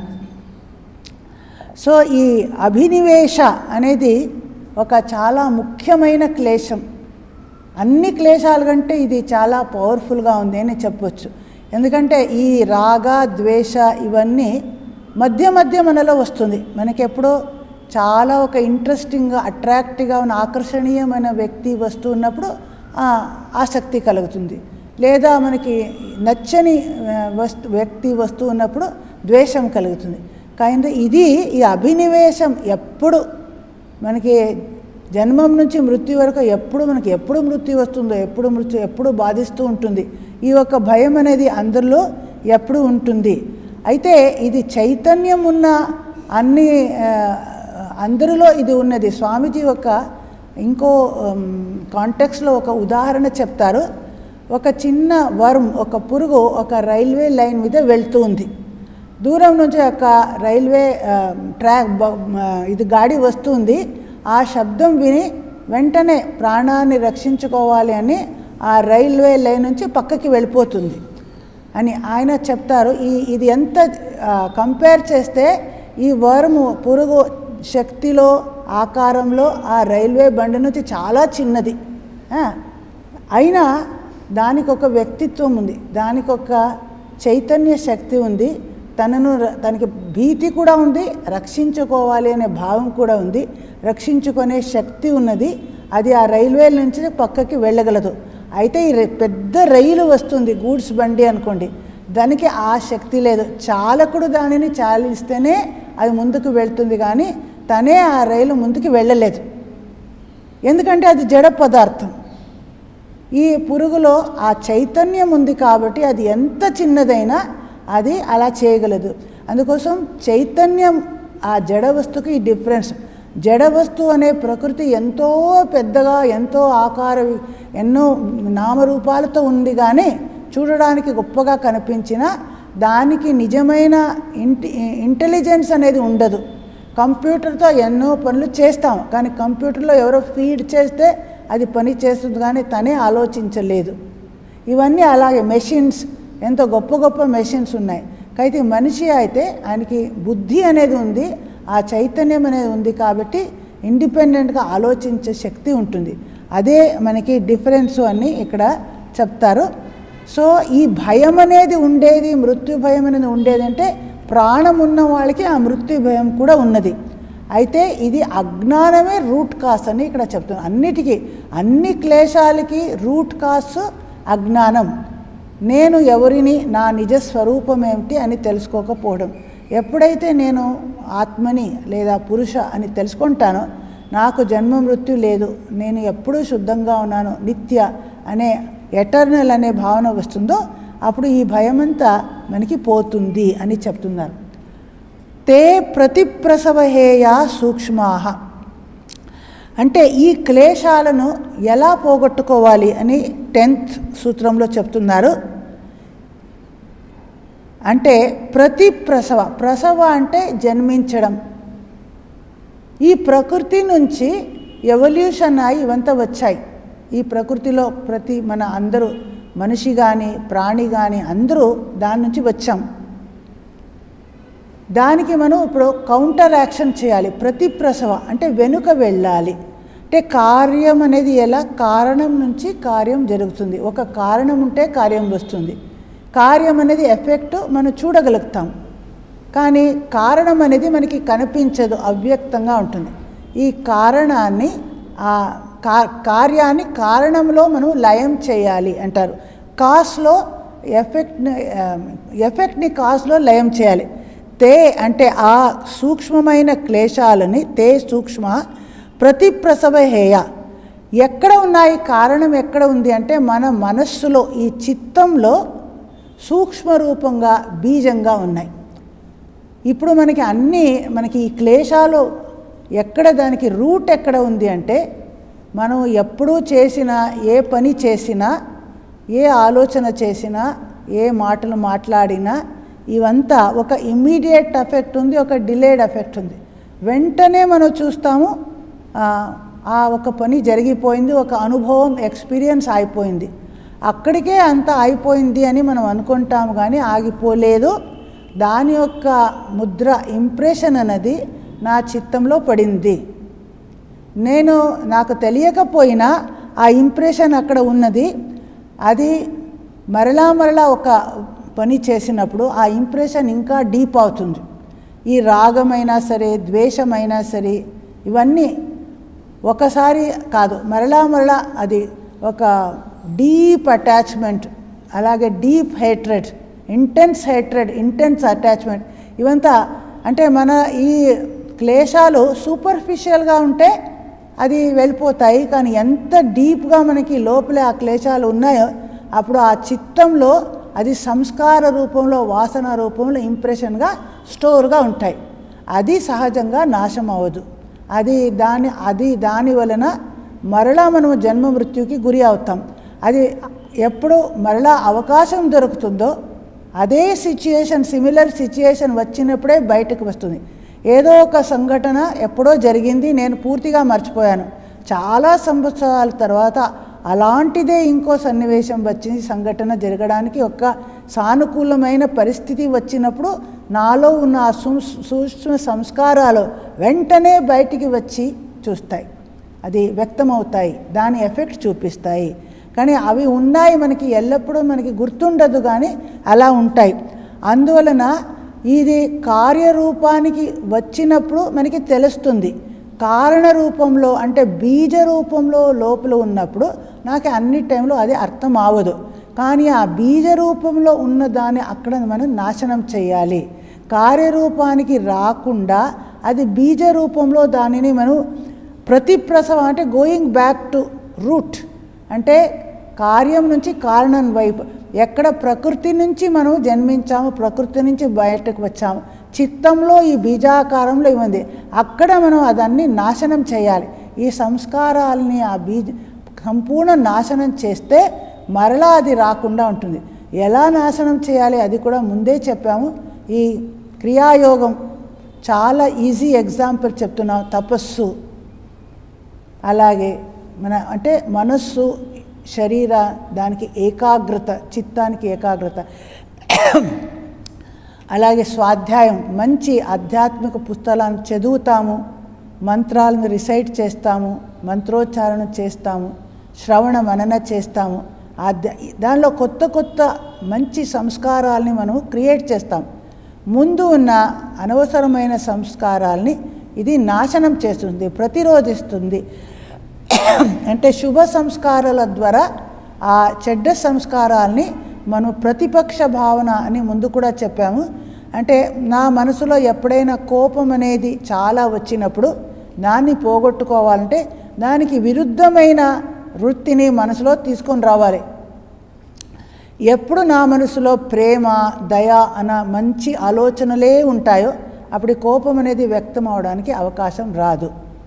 సో ఈ అభినివేశ అనేది ఒక చాలా ముఖ్యమైన క్లేశం అన్ని క్లేశాల కంటే ఇది చాలా పవర్ఫుల్గా ఉంది అని చెప్పొచ్చు ఎందుకంటే ఈ రాగ ద్వేష ఇవన్నీ మధ్య మధ్య మనలో వస్తుంది మనకెప్పుడో చాలా ఒక ఇంట్రెస్టింగ్గా అట్రాక్టివ్గా ఉన్న ఆకర్షణీయమైన వ్యక్తి వస్తువు ఉన్నప్పుడు ఆ, ఆసక్తి కలుగుతుంది లేదా మనకి నచ్చని ఆ, వస్తు వ్యక్తి వస్తువు ఉన్నప్పుడు ద్వేషం కలుగుతుంది కానీ ఇది ఈ అభినివేశం ఎప్పుడు మనకి జన్మం నుంచి మృత్యు వరకు ఎప్పుడు మనకి ఎప్పుడు మృత్యు వస్తుందో ఎప్పుడు మృత్యు ఎప్పుడు బాధిస్తూ ఉంటుంది ఈ యొక్క భయం అనేది అందరిలో ఎప్పుడు ఉంటుంది అయితే ఇది చైతన్యం ఉన్న అన్ని ఆ, అందరిలో ఇది ఉన్నది స్వామీజీ ఒక ఇంకో కాంటెక్స్లో ఒక ఉదాహరణ చెప్తారు ఒక చిన్న వర్మ్ ఒక పురుగు ఒక రైల్వే లైన్ మీద వెళ్తూ ఉంది దూరం నుంచి ఒక రైల్వే ఆ, ట్రాక్ బ- ఆ, ఇది గాడి వస్తుంది ఆ శబ్దం విని వెంటనే ప్రాణాన్ని రక్షించుకోవాలి అని ఆ రైల్వే లైన్ నుంచి పక్కకి వెళ్ళిపోతుంది అని ఆయన చెప్తారు ఈ ఇది ఎంత కంపేర్ చేస్తే ఈ వర్ము పురుగు శక్తిలో ఆకారంలో ఆ రైల్వే బండి నుంచి చాలా చిన్నది ఆ, అయినా దానికి ఒక వ్యక్తిత్వం ఉంది దానికి ఒక చైతన్య శక్తి ఉంది తనను ర- తనకి భీతి కూడా ఉంది రక్షించుకోవాలి అనే భావం కూడా ఉంది రక్షించుకునే శక్తి ఉన్నది అది ఆ రైల్వే నుంచి పక్కకి వెళ్ళగలదు అయితే ఈ ర- పెద్ద రైలు వస్తుంది గూడ్స్ బండి అనుకోండి దానికి ఆ శక్తి లేదు చాలకుడు దానిని చాలిస్తేనే అది ముందుకు వెళ్తుంది కానీ తనే ఆ రైలు ముందుకు వెళ్ళలేదు ఎందుకంటే అది జడ పదార్థం ఈ పురుగులో ఆ చైతన్యం ఉంది కాబట్టి అది ఎంత చిన్నదైనా అది అలా చేయగలదు అందుకోసం చైతన్యం ఆ జడ వస్తువుకి ఈ డిఫరెన్స్ జడ వస్తువు అనే ప్రకృతి ఎంతో పెద్దగా ఎంతో ఆకార ఎన్నో నామరూపాలతో ఉంది కానీ చూడడానికి గొప్పగా కనిపించిన దానికి నిజమైన ఇంటి ఇంటెలిజెన్స్ అనేది ఉండదు కంప్యూటర్తో ఎన్నో పనులు చేస్తాం కానీ కంప్యూటర్లో ఎవరో ఫీడ్ చేస్తే అది పని చేస్తుంది కానీ తనే ఆలోచించలేదు ఇవన్నీ అలాగే మెషిన్స్ ఎంతో గొప్ప గొప్ప మెషిన్స్ ఉన్నాయి అయితే మనిషి అయితే ఆయనకి బుద్ధి అనేది ఉంది ఆ చైతన్యం అనేది ఉంది కాబట్టి ఇండిపెండెంట్గా ఆలోచించే శక్తి ఉంటుంది అదే మనకి డిఫరెన్స్ అని ఇక్కడ చెప్తారు సో ఈ భయం అనేది ఉండేది మృత్యు భయం అనేది ఉండేది అంటే ప్రాణం ఉన్న వాళ్ళకి ఆ మృత్యు భయం కూడా ఉన్నది అయితే ఇది అజ్ఞానమే రూట్ కాస్ అని ఇక్కడ చెప్తున్నాను అన్నిటికీ అన్ని క్లేశాలకి రూట్ కాస్ అజ్ఞానం నేను ఎవరిని నా నిజ స్వరూపం ఏమిటి అని తెలుసుకోకపోవడం ఎప్పుడైతే నేను ఆత్మని లేదా పురుష అని తెలుసుకుంటానో నాకు జన్మ మృత్యు లేదు నేను ఎప్పుడూ శుద్ధంగా ఉన్నాను నిత్య అనే ఎటర్నల్ అనే భావన వస్తుందో అప్పుడు ఈ భయమంతా మనకి పోతుంది అని చెప్తున్నారు తే ప్రతిప్రసవహేయా సూక్ష్మాహ అంటే ఈ క్లేశాలను ఎలా పోగొట్టుకోవాలి అని టెన్త్ సూత్రంలో చెప్తున్నారు అంటే ప్రతి ప్రసవ ప్రసవ అంటే జన్మించడం ఈ ప్రకృతి నుంచి ఎవల్యూషన్ అయి ఇవంతా వచ్చాయి ఈ ప్రకృతిలో ప్రతి మన అందరూ మనిషి కానీ ప్రాణి కానీ అందరూ దాని నుంచి వచ్చాం దానికి మనం ఇప్పుడు కౌంటర్ యాక్షన్ చేయాలి ప్రతి ప్రసవ అంటే వెనుక వెళ్ళాలి అంటే కార్యం అనేది ఎలా కారణం నుంచి కార్యం జరుగుతుంది ఒక కారణం ఉంటే కార్యం వస్తుంది కార్యం అనేది ఎఫెక్ట్ మనం చూడగలుగుతాం కానీ కారణం అనేది మనకి కనిపించదు అవ్యక్తంగా ఉంటుంది ఈ కారణాన్ని ఆ కా- కార్యాన్ని కారణంలో మనం లయం చేయాలి అంటారు కాస్లో ఎఫెక్ట్ని ఆ, ఎఫెక్ట్ని కాస్లో లయం చేయాలి తే అంటే ఆ సూక్ష్మమైన క్లేశాలని తే సూక్ష్మ ప్రతి ప్రసవహేయ ఎక్కడ ఉన్నాయి కారణం ఎక్కడ ఉంది అంటే మన మనస్సులో ఈ చిత్తంలో సూక్ష్మ రూపంగా బీజంగా ఉన్నాయి ఇప్పుడు మనకి అన్నీ మనకి ఈ క్లేశాలు ఎక్కడ దానికి రూట్ ఎక్కడ ఉంది అంటే మనం ఎప్పుడూ చేసిన ఏ పని చేసినా ఏ ఆలోచన చేసినా ఏ మాటలు మాట్లాడినా ఇవంతా ఒక ఇమ్మీడియట్ ఎఫెక్ట్ ఉంది ఒక డిలేడ్ ఎఫెక్ట్ ఉంది వెంటనే మనం చూస్తాము ఆ, ఆ ఒక పని జరిగిపోయింది ఒక అనుభవం ఎక్స్పీరియన్స్ అయిపోయింది అక్కడికే అంత అయిపోయింది అని మనం అనుకుంటాము కానీ ఆగిపోలేదు దాని యొక్క ముద్ర ఇంప్రెషన్ అన్నది నా చిత్తంలో పడింది నేను నాకు తెలియకపోయినా ఆ ఇంప్రెషన్ అక్కడ ఉన్నది అది మరలా మరలా ఒక పని చేసినప్పుడు ఆ ఇంప్రెషన్ ఇంకా డీప్ అవుతుంది ఈ రాగమైనా సరే ద్వేషమైనా సరే ఇవన్నీ ఒకసారి కాదు మరలా మరలా అది ఒక డీప్ అటాచ్మెంట్ అలాగే deep hatred intense hatred intense attachment ఇవంతా అంటే మన ఈ క్లేశాలు సూపర్ఫిషియల్గా ఉంటే అది వెళ్ళిపోతాయి కానీ ఎంత డీప్గా మనకి లోపలే ఆ క్లేశాలు ఉన్నాయో అప్పుడు ఆ చిత్తంలో అది సంస్కార రూపంలో వాసన రూపంలో ఇంప్రెషన్గా స్టోర్గా ఉంటాయి అది సహజంగా నాశం అవ్వదు అది దాని అది దాని వలన మరలా మనము జన్మ మృత్యుకి గురి అవుతాం అది ఎప్పుడు మరలా అవకాశం దొరుకుతుందో అదే సిచ్యుయేషన్ సిమిలర్ సిచ్యుయేషన్ వచ్చినప్పుడే బయటకు వస్తుంది ఏదో ఒక సంఘటన ఎప్పుడో జరిగింది నేను పూర్తిగా మర్చిపోయాను చాలా సంవత్సరాల తర్వాత అలాంటిదే ఇంకో సన్నివేశం వచ్చింది సంఘటన జరగడానికి ఒక సానుకూలమైన పరిస్థితి వచ్చినప్పుడు నాలో ఉన్న ఆ సూక్ష్మ సంస్కారాలు వెంటనే బయటికి వచ్చి చూస్తాయి అది వ్యక్తమవుతాయి దాని ఎఫెక్ట్ చూపిస్తాయి కానీ అవి ఉన్నాయి మనకి ఎల్లప్పుడూ మనకి గుర్తుండదు కానీ అలా ఉంటాయి అందువలన ఇది కార్యరూపానికి వచ్చినప్పుడు మనకి తెలుస్తుంది కారణ రూపంలో అంటే బీజ రూపంలో లోపల ఉన్నప్పుడు నాకు అన్ని టైంలో అది అర్థం అవ్వదు కానీ ఆ బీజ రూపంలో ఉన్న దాన్ని అక్కడ మనం నాశనం చేయాలి కార్యరూపానికి రాకుండా అది బీజ రూపంలో దానిని మనం ప్రతిప్రసవం అంటే గోయింగ్ బ్యాక్ టు రూట్ అంటే కార్యం నుంచి కారణం వైపు ఎక్కడ ప్రకృతి నుంచి మనం జన్మించాము ప్రకృతి నుంచి బయటకు వచ్చాము చిత్తంలో ఈ బీజాకారంలో ఇవ్వండి అక్కడ మనం అదన్నీ నాశనం చేయాలి ఈ సంస్కారాలని ఆ బీజ సంపూర్ణ నాశనం చేస్తే మరలా అది రాకుండా ఉంటుంది ఎలా నాశనం చేయాలి అది కూడా ముందే చెప్పాము ఈ క్రియాయోగం చాలా ఈజీ ఎగ్జాంపుల్ చెప్తున్నాం తపస్సు అలాగే మన అంటే మనస్సు శరీర దానికి ఏకాగ్రత చిత్తానికి ఏకాగ్రత అలాగే స్వాధ్యాయం మంచి ఆధ్యాత్మిక పుస్తకాలను చదువుతాము మంత్రాలను రిసైట్ చేస్తాము మంత్రోచ్చారణ చేస్తాము శ్రవణ మనన చేస్తాము ఆధ్య దానిలో కొత్త కొత్త మంచి సంస్కారాలని మనం క్రియేట్ చేస్తాం ముందు ఉన్న అనవసరమైన సంస్కారాల్ని ఇది నాశనం చేస్తుంది ప్రతిరోధిస్తుంది అంటే శుభ సంస్కారాల ద్వారా ఆ చెడ్డ సంస్కారాల్ని మనం ప్రతిపక్ష భావన అని ముందు కూడా చెప్పాము అంటే నా మనసులో ఎప్పుడైనా కోపం అనేది చాలా వచ్చినప్పుడు దాన్ని పోగొట్టుకోవాలంటే దానికి విరుద్ధమైన వృత్తిని మనసులో తీసుకొని రావాలి ఎప్పుడు నా మనసులో ప్రేమ దయ అన్న మంచి ఆలోచనలే ఉంటాయో అప్పుడు కోపం అనేది వ్యక్తం అవడానికి అవకాశం రాదు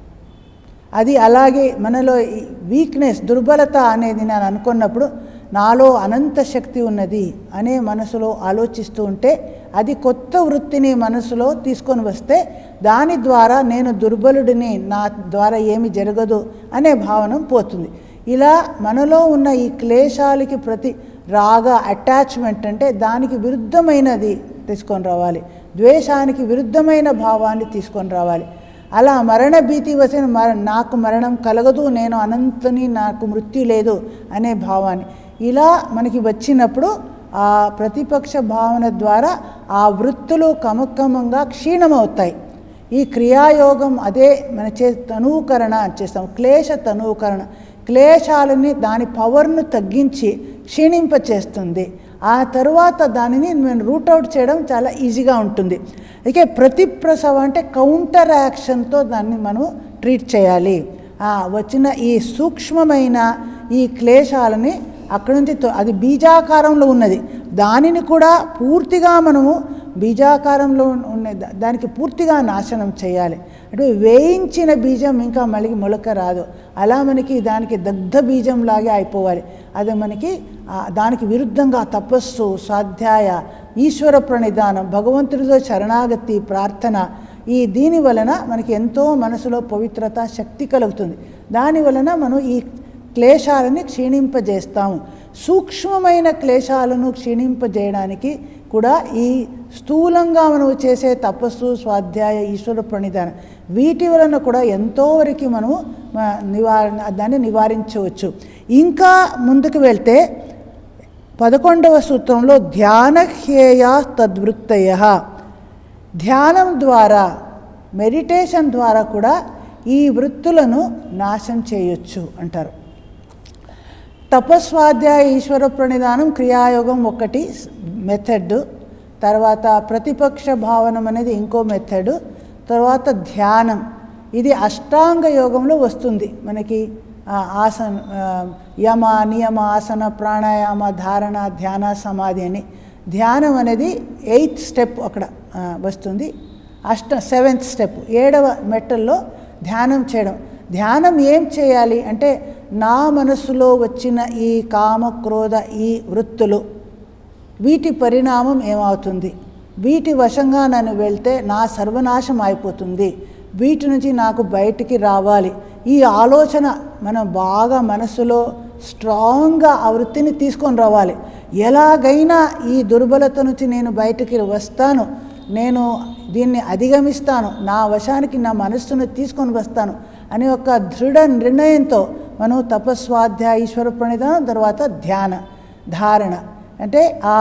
అది అలాగే మనలో వీక్నెస్ దుర్బలత అనేది నేను అనుకున్నప్పుడు నాలో అనంత శక్తి ఉన్నది అనే మనసులో ఆలోచిస్తూ ఉంటే అది కొత్త వృత్తిని మనసులో తీసుకొని వస్తే దాని ద్వారా నేను దుర్బలుడిని నా ద్వారా ఏమి జరగదు అనే భావన పోతుంది ఇలా మనలో ఉన్న ఈ క్లేశాలకి ప్రతి రాగ అటాచ్మెంట్ అంటే దానికి విరుద్ధమైనది తీసుకొని రావాలి ద్వేషానికి విరుద్ధమైన భావాన్ని తీసుకొని రావాలి అలా మరణ భీతి వచ్చిన మర నాకు మరణం కలగదు నేను అనంతని నాకు మృత్యు లేదు అనే భావాన్ని ఇలా మనకి వచ్చినప్పుడు ఆ ప్రతిపక్ష భావన ద్వారా ఆ వృత్తులు క్రమక్రమంగా క్షీణమవుతాయి ఈ క్రియాయోగం అదే మన చే తనూకరణ చేస్తాం క్లేశ తనూకరణ క్లేశాలని దాని పవర్ను తగ్గించి క్షీణింపచేస్తుంది ఆ తరువాత దానిని మేము రూట్అవుట్ చేయడం చాలా ఈజీగా ఉంటుంది అయితే ప్రతిప్రసవం అంటే కౌంటర్ యాక్షన్తో దాన్ని మనం ట్రీట్ చేయాలి వచ్చిన ఈ సూక్ష్మమైన ఈ క్లేశాలని అక్కడి నుంచి అది బీజాకారంలో ఉన్నది దానిని కూడా పూర్తిగా మనము బీజాకారంలో ఉన్న దానికి పూర్తిగా నాశనం చేయాలి అంటే వేయించిన బీజం ఇంకా మళ్ళీ మొలక రాదు అలా మనకి దానికి దగ్ధ బీజం లాగే అయిపోవాలి అది మనకి దానికి విరుద్ధంగా తపస్సు స్వాధ్యాయ ఈశ్వర ప్రణిధానం భగవంతుడితో శరణాగతి ప్రార్థన ఈ దీని వలన మనకి ఎంతో మనసులో పవిత్రత శక్తి కలుగుతుంది దాని వలన మనం ఈ క్లేశాలని క్షీణింపజేస్తాము సూక్ష్మమైన క్లేశాలను క్షీణింపజేయడానికి కూడా ఈ స్థూలంగా మనం చేసే తపస్సు స్వాధ్యాయ ఈశ్వర ప్రణిధానం వీటి వలన కూడా ఎంతో వరకు మనము నివారణ దాన్ని నివారించవచ్చు ఇంకా ముందుకు వెళ్తే పదకొండవ సూత్రంలో ధ్యానహ్యేయ తద్వృత్తయ ధ్యానం ద్వారా మెడిటేషన్ ద్వారా కూడా ఈ వృత్తులను నాశం చేయొచ్చు అంటారు తపస్వాధ్యాయ ఈశ్వర ప్రణిధానం క్రియాయోగం ఒకటి మెథడ్ తర్వాత ప్రతిపక్ష భావనం అనేది ఇంకో మెథడ్ తర్వాత ధ్యానం ఇది అష్టాంగ యోగంలో వస్తుంది మనకి ఆ, ఆసన ఆ, యమ నియమ ఆసన ప్రాణాయామ ధారణ ధ్యాన సమాధి అని ధ్యానం అనేది ఎయిత్ స్టెప్ అక్కడ ఆ, వస్తుంది అష్ట సెవెంత్ స్టెప్ ఏడవ మెట్టల్లో ధ్యానం చేయడం ధ్యానం ఏం చేయాలి అంటే నా మనస్సులో వచ్చిన ఈ కామ క్రోధ ఈ వృత్తులు వీటి పరిణామం ఏమవుతుంది వీటి వశంగా నన్ను వెళ్తే నా సర్వనాశం అయిపోతుంది వీటి నుంచి నాకు బయటికి రావాలి ఈ ఆలోచన మనం బాగా మనసులో స్ట్రాంగ్గా ఆ వృత్తిని తీసుకొని రావాలి ఎలాగైనా ఈ దుర్బలత నుంచి నేను బయటికి వస్తాను నేను దీన్ని అధిగమిస్తాను నా వశానికి నా మనస్సును తీసుకొని వస్తాను అనే ఒక దృఢ నిర్ణయంతో మనం తపస్వాధ్యాయ ఈశ్వర ప్రణిధానం తర్వాత ధ్యాన ధారణ అంటే ఆ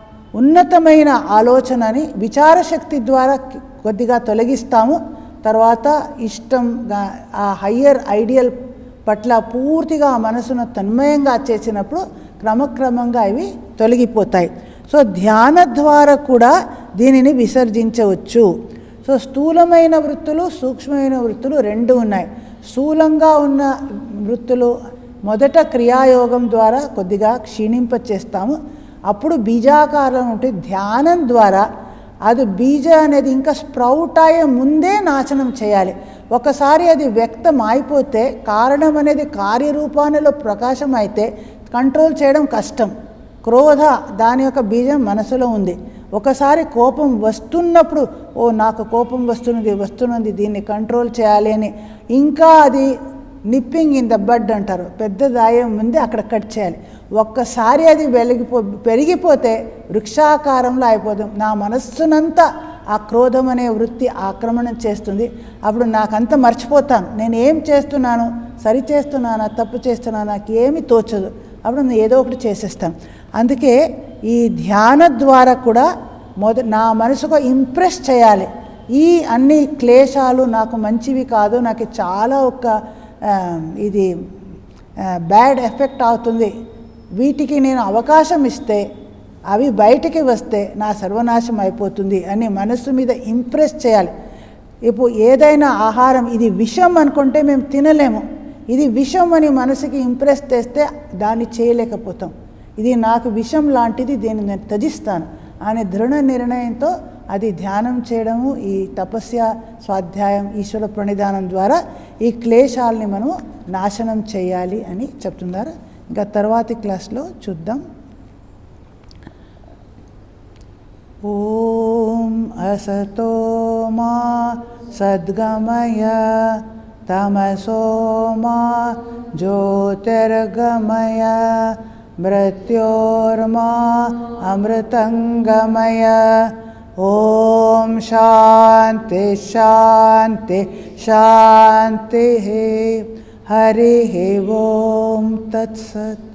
ఉన్నతమైన ఆలోచనని విచారశక్తి ద్వారా కొద్దిగా తొలగిస్తాము తర్వాత ఇష్టంగా ఆ హయ్యర్ ఐడియల్ పట్ల పూర్తిగా ఆ మనసును తన్మయంగా చేసినప్పుడు క్రమక్రమంగా ఇవి తొలగిపోతాయి సో ధ్యాన ద్వారా కూడా దీనిని విసర్జించవచ్చు సో స్థూలమైన వృత్తులు సూక్ష్మమైన వృత్తులు రెండు ఉన్నాయి స్థూలంగా ఉన్న వృత్తులు మొదట క్రియాయోగం ద్వారా కొద్దిగా క్షీణింపచేస్తాము అప్పుడు బీజాకారం ఉంటే ధ్యానం ద్వారా అది బీజ అనేది ఇంకా స్ప్రౌట్ అయ్యే ముందే నాశనం చేయాలి ఒకసారి అది వ్యక్తం అయిపోతే కారణం అనేది కార్యరూపానిలో ప్రకాశం అయితే కంట్రోల్ చేయడం కష్టం క్రోధ దాని యొక్క బీజం మనసులో ఉంది ఒకసారి కోపం వస్తున్నప్పుడు ఓ నాకు కోపం వస్తున్నది వస్తున్నది దీన్ని కంట్రోల్ చేయాలి అని ఇంకా అది నిప్పింగ్ ఇన్ ద బడ్ అంటారు పెద్ద దాయం ముందే అక్కడ కట్ చేయాలి ఒక్కసారి అది వెలిగిపో పెరిగిపోతే వృక్షాకారంలో అయిపోతుంది నా మనస్సునంతా ఆ క్రోధం అనే వృత్తి ఆక్రమణ చేస్తుంది అప్పుడు నాకంతా మర్చిపోతాను నేను ఏం చేస్తున్నాను సరి చేస్తున్నానా తప్పు చేస్తున్నానా నాకు ఏమి తోచదు అప్పుడు నేను ఏదో ఒకటి చేసేస్తాను అందుకే ఈ ధ్యాన ద్వారా కూడా మొద నా మనసుకు ఇంప్రెస్ చేయాలి ఈ అన్ని క్లేశాలు నాకు మంచివి కాదు నాకు చాలా ఒక ఆ, ఇది బ్యాడ్ ఎఫెక్ట్ అవుతుంది వీటికి నేను అవకాశం ఇస్తే అవి బయటికి వస్తే నా సర్వనాశం అయిపోతుంది అని మనస్సు మీద ఇంప్రెస్ చేయాలి ఇప్పుడు ఏదైనా ఆహారం ఇది విషం అనుకుంటే మేము తినలేము ఇది విషం అని మనసుకి ఇంప్రెస్ చేస్తే దాన్ని చేయలేకపోతాం ఇది నాకు విషం లాంటిది దీన్ని నేను త్యజిస్తాను అనే దృఢ నిర్ణయంతో అది ధ్యానం చేయడము ఈ తపస్య స్వాధ్యాయం ఈశ్వర ప్రణిధానం ద్వారా ఈ క్లేశాలని మనం నాశనం చేయాలి అని చెప్తున్నారు ఇంకా తర్వాతి క్లాస్లో చూద్దాం ॐ असतो मा सद्गमय तमसो मा ज्योतिर्गमय मृत्योर्मा अमृतङ्गमय ॐ शान्ति शान्ति शान्तिः हरिः ॐ तत्सत्